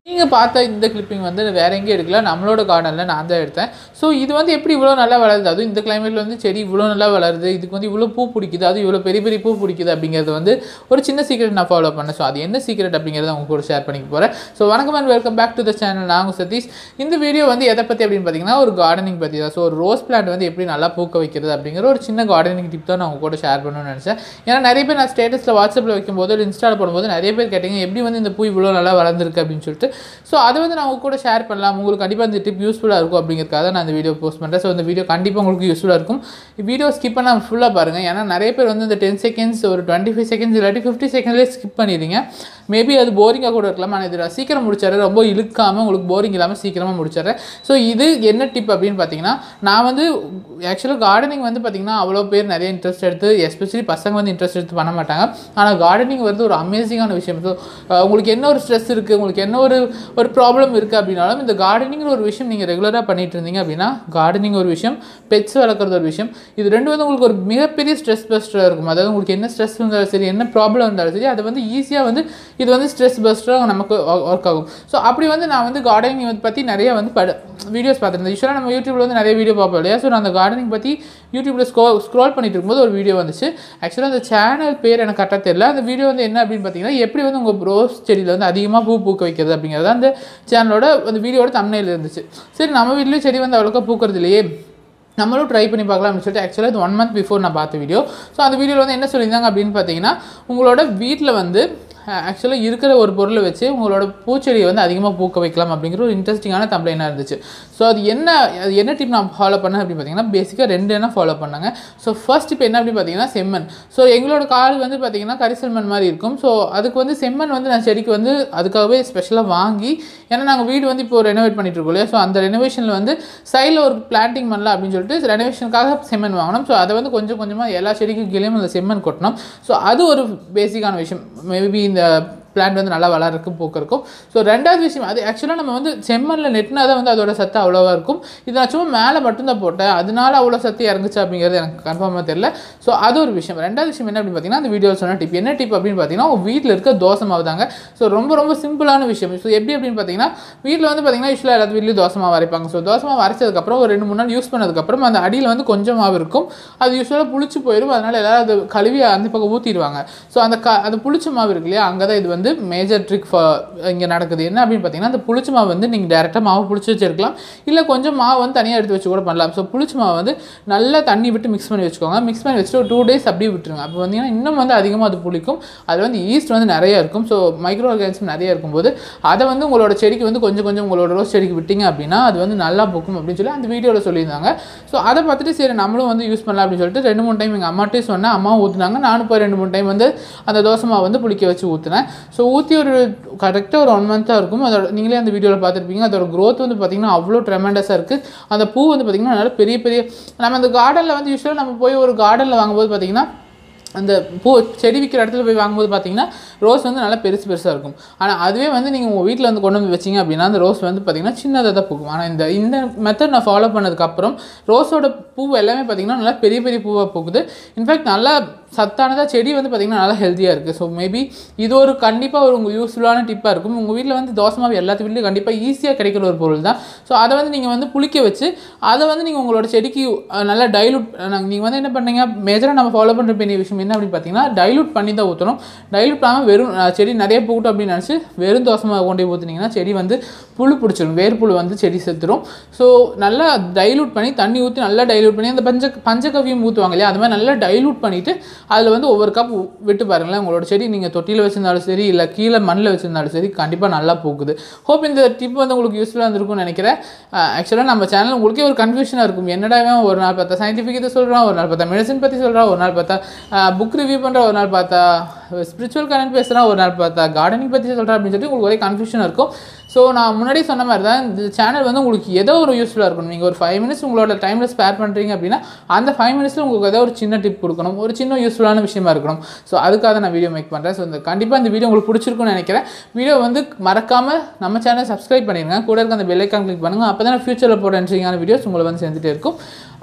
நீங்கள் பார்த்த இந்த கிளிப்பிங் வந்து வேற எங்கேயும் எடுக்கல நம்மளோட கார்டனில் நான் தான் எடுத்தேன் ஸோ இது வந்து எப்படி இவ்வளோ நல்லா வளருது அதுவும் இந்த கிளைமேட்டில் வந்து செடி இவ்வளோ நல்லா வளருது இதுக்கு வந்து இவ்வளோ பூ பிடிக்குது அது இவ்வளோ பெரிய பெரிய பூ பிடிக்குது அப்படிங்கிறது வந்து ஒரு சின்ன சீக்ரெட் நான் ஃபாலோ பண்ணேன் ஸோ அது என்ன சீக்ரெட் அப்படிங்கிறத உங்க கூட ஷேர் பண்ணிக்க போகிறேன் ஸோ வணக்கம் and welcome back to the channel நாங்கள் சதீஷ் இந்த வீடியோ வந்து எதை பற்றி அப்படின்னு பார்த்தீங்கன்னா ஒரு கார்டனிங் பற்றி தான் ஸோ ஒரு ரோஸ் பிளான்ட் வந்து எப்படி நல்லா பூக்க வைக்கிறது அப்படிங்கிற ஒரு சின்ன கார்டனிங் டிப் தான் நான் உங்க கூட ஷேர் பண்ணணும்னு நினச்சேன் ஏன்னா நிறைய பேர் நான் ஸ்டேட்டஸில் வாட்ஸ்அப்பில் வைக்கும்போது இல்லை இன்ஸ்டாவில் போடும்போது நிறைய பேர் கேட்டீங்க எப்படி வந்து இந்த பூ இவ்வளோ நல்லா வளர்ந்துருக்கு அப்படின்னு சொல்லிட்டு ஸோ அதை வந்து நான் உங்க கூட ஷேர் பண்ணலாம் உங்களுக்கு கண்டிப்பாக இந்த டிப் யூஸ்ஃபுல்லாக இருக்கும் அப்படிங்கிறதுக்காக நான் இந்த வீடியோ போஸ்ட் பண்ணுறேன் ஸோ இந்த வீடியோ கண்டிப்பாக உங்களுக்கு யூஸ்ஃபுல்லாக இருக்கும் வீடியோ ஸ்கிப் பண்ணால் ஃபுல்லாக பாருங்கள் ஏன்னா நிறைய பேர் வந்து இந்த டென் செகண்ட்ஸ் ஒரு டுவெண்ட்டி ஃபைவ் செகண்ட்ஸ் இல்லாட்டி ஃபிஃப்டி செகண்ட்லேயே ஸ்கிப் பண்ணிடுறீங்க மேபி அது போரிங்காக கூட இருக்கலாம் ஆனால் இது நான் சீக்கிரம் முடிச்சிடுறேன் ரொம்ப இழுக்காமல் உங்களுக்கு போரிங் இல்லாமல் சீக்கிரமாக முடிச்சிடுறேன் ஸோ இது என்ன டிப் அப்படின்னு பார்த்தீங்கன்னா நான் வந்து ஆக்சுவலாக கார்டனிங் வந்து பார்த்தீங்கன்னா அவ்வளோ பேர் நிறைய இன்ட்ரெஸ்ட் எடுத்து எஸ்பெஷலி பசங்க வந்து இன்ட்ரெஸ்ட் எடுத்து பண்ண மாட்டாங்க ஆனால் கார்டனிங் வந்து ஒரு அமேசிங்கான விஷயம் ஸோ உங்களுக்கு என்ன ஒரு ஸ்ட்ரெஸ் இருக்குது உங்களுக்கு என்ன ஒரு ஒரு ப்ராப்ளம் இருக்குது அப்படின்னாலும் இந்த கார்டனிங்கிற ஒரு விஷயம் நீங்கள் ரெகுலராக பண்ணிட்டு இருந்தீங்க அப்படின்னா கார்டனிங் ஒரு விஷயம் பெட்ஸ் வளர்க்குறது ஒரு விஷயம் இது ரெண்டு வந்து உங்களுக்கு ஒரு மிகப்பெரிய ஸ்ட்ரெஸ் பஸ்டராக இருக்கும் அதாவது உங்களுக்கு என்ன ஸ்ட்ரெஸ் இருந்தாலும் சரி என்ன ப்ராப்ளம் இருந்தாலும் சரி அதை வந்து ஈஸியாக வந்து இது வந்து ஸ்ட்ரெஸ் பஸ்டராக நமக்கு ஒர்க் ஆகும் ஸோ அப்படி வந்து நான் வந்து கார்டனிங் வந்து பற்றி நிறைய வந்து பட வீடியோஸ் பார்த்துருந்தேன் யூஸ்வலாக நம்ம யூடியூப்ல வந்து நிறைய வீடியோ பார்ப்போம் இல்லையா ஸோ நான் அந்த கார்டனிங் பற்றி யூடியூப்ல ஸ்க்ரோ ஸ்க்ரோல் பண்ணிட்டு இருக்கும்போது ஒரு வீடியோ வந்துச்சு ஆக்சுவலாக அந்த சேனல் பேர் எனக்கு கரெக்டாக தெரியல அந்த வீடியோ வந்து என்ன அப்படின்னு பார்த்தீங்கன்னா எப்படி வந்து உங்கள் ரோஸ் செடியில் வந்து அதிகமாக பூ பூக்க வைக்கிறது அப்படிங்கிறது அந்த சேனலோட அந்த வீடியோட தமிழில் இருந்துச்சு சரி நம்ம வீட்லேயும் செடி வந்து அவ்வளோக்கா பூக்கிறது இல்லையே நம்மளும் ட்ரை பண்ணி பார்க்கலாம் அப்படின்னு சொல்லிட்டு ஆக்சுவலாக இது ஒன் மந்த் பிஃபோர் நான் பார்த்த வீடியோ ஸோ அந்த வீடியோவில் வந்து என்ன சொல்லியிருந்தாங்க அப்படின்னு பார்த்தீங்கன்னா உங்களோட வீட்டில் வந்து ஆக்சுவலாக இருக்கிற ஒரு பொருளை வச்சு உங்களோட பூச்செடியை வந்து அதிகமாக பூக்க வைக்கலாம் அப்படிங்கிற ஒரு இன்ட்ரெஸ்டிங்கான தம்ப்ளைனாக இருந்துச்சு ஸோ அது என்ன அது என்ன டிப் நான் ஃபாலோ பண்ணேன் அப்படின்னு பார்த்தீங்கன்னா பேசிக்காக ரெண்டு என்ன ஃபாலோ பண்ணாங்க ஸோ ஃபர்ஸ்ட் இப்போ என்ன அப்படின்னு பார்த்தீங்கன்னா செம்மண் ஸோ எங்களோட காடு வந்து பார்த்தீங்கன்னா கரிசல் மண் மாதிரி இருக்கும் ஸோ அதுக்கு வந்து செம்மண் வந்து நான் செடிக்கு வந்து அதுக்காகவே ஸ்பெஷலாக வாங்கி ஏன்னா நாங்கள் வீடு வந்து இப்போ ரெனோவேட் பண்ணிட்டு இருக்கோம் இல்லையா ஸோ அந்த ரெனோவேஷனில் வந்து சைடில் ஒரு பிளான்டிங் பண்ணலாம் அப்படின்னு சொல்லிட்டு ரெனோவேஷனுக்காக செம்மண் வாங்கினோம் ஸோ அதை வந்து கொஞ்சம் கொஞ்சமாக எல்லா செடிக்கும் கீழேயும் அந்த செம்மண் கொட்டணும் ஸோ அது ஒரு பேசிக்கான விஷயம் மேபி இந்த பிளான்ட் வந்து நல்லா வளர்றதுக்கு போக்கிறக்கும் ஸோ ரெண்டாவது விஷயம் அது ஆக்சுவலாக நம்ம வந்து செம்மண்ணில் நெட்டினா தான் வந்து அதோட சத்து அவ்வளோவா இருக்கும் இது நான் சும்மா மேலே மட்டும்தான் போட்டேன் அதனால அவ்வளோ சத்து இறங்குச்சு அப்படிங்கிறது எனக்கு கன்ஃபார்மாக தெரியல ஸோ அது ஒரு விஷயம் ரெண்டாவது விஷயம் என்ன அப்படின்னு பார்த்தீங்கன்னா அந்த வீடியோ சொன்ன டிப் என்ன டிப் அப்படின்னு பார்த்தீங்கன்னா உங்கள் வீட்டில் இருக்க தோசை மாவு தாங்க ஸோ ரொம்ப ரொம்ப சிம்பிளான விஷயம் ஸோ எப்படி அப்படின்னு பார்த்தீங்கன்னா வீட்டில் வந்து பார்த்தீங்கன்னா யூஸ்வலாக எல்லாத்து வீட்லேயும் தோசை மாவு அரைப்பாங்க ஸோ தோசை மாவு அரைச்சதுக்கப்புறம் ஒரு ரெண்டு மூணு நாள் யூஸ் பண்ணதுக்கப்புறம் அந்த அடியில் வந்து கொஞ்சம் மாவு இருக்கும் அது யூஸ்வலாக புளிச்சு போயிடும் அதனால் எல்லாரும் அது கழுவி அந்த பக்கம் ஊற்றிடுவாங்க ஸோ அந்த க அந்த புளிச்ச மாவு இருக்கு இல்லையா அங்கே தான் இது வந்து மேஜர் ட்ரிக் இங்கே நடக்குது என்ன அப்படின்னு பார்த்தீங்கன்னா அந்த புளிச்ச மாவு வந்து நீங்கள் டேரெக்டாக மாவு புளிச்சு வச்சிருக்கலாம் இல்லை கொஞ்சம் மாவு வந்து தனியாக எடுத்து வச்சு கூட பண்ணலாம் ஸோ புளிச்ச மாவு வந்து நல்லா தண்ணி விட்டு மிக்ஸ் பண்ணி வச்சுக்கோங்க மிக்ஸ் பண்ணி வச்சுட்டு ஒரு டூ டேஸ் அப்படியே விட்டுருங்க அப்போ வந்தீங்கன்னா இன்னும் வந்து அதிகமாக அது புளிக்கும் அது வந்து ஈஸ்ட் வந்து நிறைய இருக்கும் ஸோ மைக்ரோ ஆர்கானிசம் நிறைய இருக்கும்போது அதை வந்து உங்களோட செடிக்கு வந்து கொஞ்சம் கொஞ்சம் உங்களோட ரோஸ் செடிக்கு விட்டீங்க அப்படின்னா அது வந்து நல்லா பூக்கும் அப்படின்னு சொல்லி அந்த வீடியோவில் சொல்லியிருந்தாங்க ஸோ அதை பார்த்துட்டு சரி நம்மளும் வந்து யூஸ் பண்ணலாம் அப்படின்னு சொல்லிட்டு ரெண்டு மூணு டைம் எங்கள் அம்மாட்டையும் சொன்னேன் அம்மா ஊற்றுனாங்க நானும் போய் ரெண்டு மூணு டைம் வந்து அந்த தோசை மாவு வந்து புளிக்க வச்சு ஊற்றுனேன் ஸோ ஊற்றி ஒரு கரெக்டாக ஒரு ஒன் மந்த்தாக இருக்கும் அதோட நீங்களே அந்த வீடியோவில் பார்த்துருப்பீங்க அதோட growth வந்து பார்த்திங்கன்னா அவ்வளோ ட்ரெமெண்டஸாக இருக்குது அந்த பூ வந்து பார்த்திங்கன்னா நல்லா பெரிய பெரிய நம்ம அந்த கார்டனில் வந்து யூஸ்வலாக நம்ம போய் ஒரு கார்டனில் வாங்கும்போது பார்த்திங்கன்னா அந்த பூ செடி விற்கிற இடத்துல போய் வாங்கும்போது பார்த்தீங்கன்னா ரோஸ் வந்து நல்லா பெருசு பெருசாக இருக்கும் ஆனால் அதுவே வந்து நீங்கள் உங்கள் வீட்டில் வந்து கொண்டு வந்து வச்சிங்க அப்படின்னா அந்த ரோஸ் வந்து பார்த்திங்கன்னா சின்னதாக தான் பூக்கும் ஆனால் இந்த இந்த மெத்தட் நான் ஃபாலோ பண்ணதுக்கப்புறம் ரோஸோட பூ எல்லாமே பார்த்திங்கன்னா நல்லா பெரிய பெரிய பூவாக பூக்குது இன்ஃபேக்ட் நல்லா சத்தானதாக செடி வந்து பார்த்திங்கன்னா நல்லா ஹெல்த்தியாக இருக்குது ஸோ மேபி இது ஒரு கண்டிப்பாக ஒரு உங்கள் யூஸ்ஃபுல்லான டிப்பாக இருக்கும் உங்கள் வீட்டில் வந்து தோசை மாவு எல்லாத்து வீட்லையும் கண்டிப்பாக ஈஸியாக கிடைக்கிற ஒரு பொருள் தான் ஸோ அதை வந்து நீங்கள் வந்து புளிக்க வச்சு அதை வந்து நீங்கள் உங்களோட செடிக்கு அஹ், நல்லா டைலூட் நீங்கள் வந்து என்ன பண்ணீங்க மேஜராக நம்ம ஃபாலோ பண்ணுற பெரிய விஷயம் என்ன அப்படின்னு பார்த்தீங்கன்னா டைலூட் பண்ணி தான் ஊற்றணும் டைலூட் பண்ணாமல் வெறும் அஹ், செடி நிறைய பூட்டும் அப்படின்னு நினச்சி வெறும் தோசை மாவு கொண்டு போய் ஊற்றுனீங்கன்னா செடி வந்து புழு பிடிச்சிடும் வேர்ப்புழு வந்து செடி செத்துரும் ஸோ நல்லா டைலூட் பண்ணி தண்ணி ஊற்றி நல்லா டைலூட் பண்ணி அந்த பஞ்ச பஞ்சகவியம் ஊற்றுவாங்க இல்லையா அது மாதிரி நல்லா டைலூட் பண்ணிவிட்டு அதில் வந்து ஒவ்வொரு கப் விட்டு பாருங்களேன் உங்களோட செடி நீங்கள் தொட்டியில் வச்சிருந்தாலும் சரி இல்லை கீழே மண்ணில் வச்சிருந்தாலும் சரி கண்டிப்பாக நல்லா பூக்குது ஹோப் இந்த டிப் வந்து உங்களுக்கு யூஸ்ஃபுல்லாக இருந்திருக்கும்னு நினைக்கிறேன் ஆக்சுவலாக நம்ம சேனல் உங்களுக்கே ஒரு கன்ஃபியூஷனாக இருக்கும் என்னடா இவன் ஒரு நாள் பார்த்தா சயின்டிஃபிக் இதை சொல்கிறான் ஒரு நாள் பார்த்தா மெடிசன் பற்றி சொல்கிறான் ஒரு நாள் பார்த்தா புக் ரிவ்யூ பண்ணுறான் ஒரு நாள் பார்த்தா ஸ்பிரிச்சுவல் கரண்ட் பேசுகிறான் ஒரு நாள் பார்த்தா கார்டனிங் பற்றி சொல்கிறான் அப்படின்னு சொல்லிட்டு உங்களுக்கு ஒரே கன்ஃபியூஷன் இருக்கும் ஸோ நான் முன்னாடி சொன்ன மாதிரி தான் இந்த சேனல் வந்து உங்களுக்கு ஏதோ ஒரு யூஸ்ஃபுல்லாக இருக்கணும் நீங்கள் ஒரு ஃபைவ் மினிட்ஸ் உங்களோட டைமில் ஸ்பேர் பண்ணுறீங்க அப்படின்னா அந்த ஃபைவ் மினிட்ஸில் உங்களுக்கு ஏதோ ஒரு சின்ன டிப் கொடுக்கணும் ஒரு சின்ன யூஸ்ஃபுல்லான விஷயமா இருக்கணும் ஸோ அதுக்காக நான் வீடியோ மேக் பண்ணுறேன் ஸோ இந்த கண்டிப்பாக இந்த வீடியோ உங்களுக்கு பிடிச்சிருக்கும்னு நினைக்கிறேன் வீடியோ வந்து மறக்காமல் நம்ம சேனல் சப்ஸ்கிரைப் பண்ணிடுங்க கூட இருக்க அந்த பெல் ஐக்கான் கிளிக் பண்ணுங்கள் அப்போ தான் ஃபியூச்சரில் போட இன்ட்ரெஸ்டிங்கான வீடியோஸ் உங்களை வந்து சேர்ந்துட்டே இருக்கும்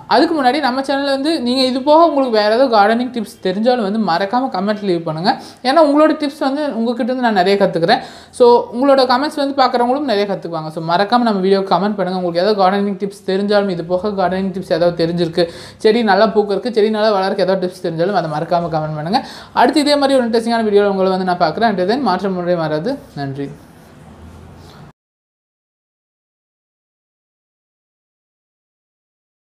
அதுக்கு முன்னாடி நம்ம சேனலில் வந்து நீங்கள் இது போக உங்களுக்கு வேறு ஏதாவது கார்டனிங் டிப்ஸ் தெரிஞ்சாலும் வந்து மறக்காமல் கமெண்ட் லீவ் பண்ணுங்கள் ஏன்னா உங்களோட டிப்ஸ் வந்து உங்ககிட்ட இருந்து நான் நிறைய கற்றுக்குறேன் ஸோ உங்களோட கமெண்ட்ஸ் வந்து பார்க்குறவங்களும் நிறைய கற்றுக்குவாங்க ஸோ மறக்காமல் நம்ம வீடியோ கமெண்ட் பண்ணுங்கள் உங்களுக்கு ஏதாவது கார்டனிங் டிப்ஸ் தெரிஞ்சாலும் இது போக கார்டனிங் டிப்ஸ் ஏதாவது தெரிஞ்சிருக்கு செடி நல்லா பூக்கிறதுக்கு செடி நல்லா வளர்க்க ஏதாவது டிப்ஸ் தெரிஞ்சாலும் அதை மறக்காமல் கமெண்ட் பண்ணுங்கள் அடுத்து இதே மாதிரி ஒரு இன்ட்ரெஸ்டிங்கான வீடியோவில் உங்களை வந்து நான் பார்க்குறேன் அண்ட் தென் மாற்றம் முறை வராது நன்றி